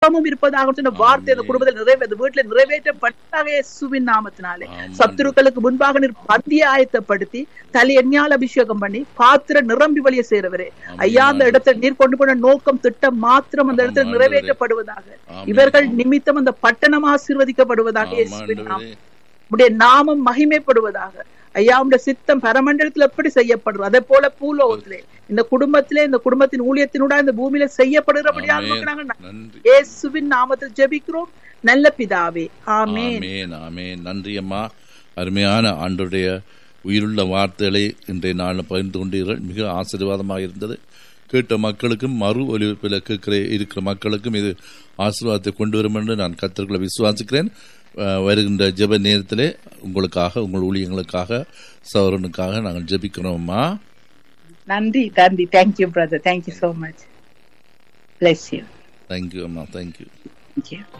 சுகமும் இருப்பதாக சொன்ன வார்த்தை அந்த குடும்பத்தில் நிறைவே அந்த வீட்டுல நிறைவேற்றப்பட்டதாக இயேசுவின் நாமத்தினாலே ஆமென். சத்துருக்களுக்கு முன்பாக நீர் பந்திய ஆயத்தப்படுத்தி தலை எண்ணால் அபிஷேகம் பண்ணி பாத்திரம் நிரம்பி வழிய சேரவரே ஆமென். ஐயா அந்த இடத்துல நீர் கொண்டு போன நோக்கம் திட்டம் மாத்திரம் அந்த இடத்துல ஆமென். நிறைவேற்றப்படுவதாக ஆமென். இவர்கள் நிமித்தம் அந்த பட்டணம் ஆசீர்வதிக்கப்படுவதாக ஆமாம், இயேசுவின் நாமம் ஆண்டவரே. உடைய நாமம் மகிமைப்படுவதாக ஐயா உடைய சித்தம் பரமண்டலத்தில் எப்படி செய்யப்படுறது அதே போல பூலோகத்திலே இந்த குடும்பத்திலே இந்த குடும்பத்தின் ஊழியத்தினூட இந்த பூமியில செய்யப்படுகிறபடியாக ஆமென். நமக்கு நாங்கள் நன்றி இயேசுவின் நாமத்தில் ஜெபிக்கிறோம் நல்ல பிதாவே ஆமென் ஆமேன் ஆமேன் நன்றி அம்மா அருமையான ஆண்டுடைய உயிருள்ள வார்த்தைகளை இன்றைய நாளில் பகிர்ந்து கொண்டீர்கள் மிக ஆசீர்வாதமாக இருந்தது கேட்ட மக்களுக்கும் மறு ஒலிபரப்பில் கேட்கிற இருக்கிற மக்களுக்கும் இது ஆசீர்வாதத்தை கொண்டு வரும் என்று நான் கத்தர்களை விசுவாசிக்கிறேன் அஹ், வருகின்ற ஜெப நேரத்திலே உங்களுக்காக உங்கள் ஊழியங்களுக்காக சௌரனுக்காக நாங்கள் ஜெபிக்கிறோம் அம்மா நன்றி நன்றி thank you brother thank you so much bless you thank you அம்மா தேங்க்யூ தேங்க்யூ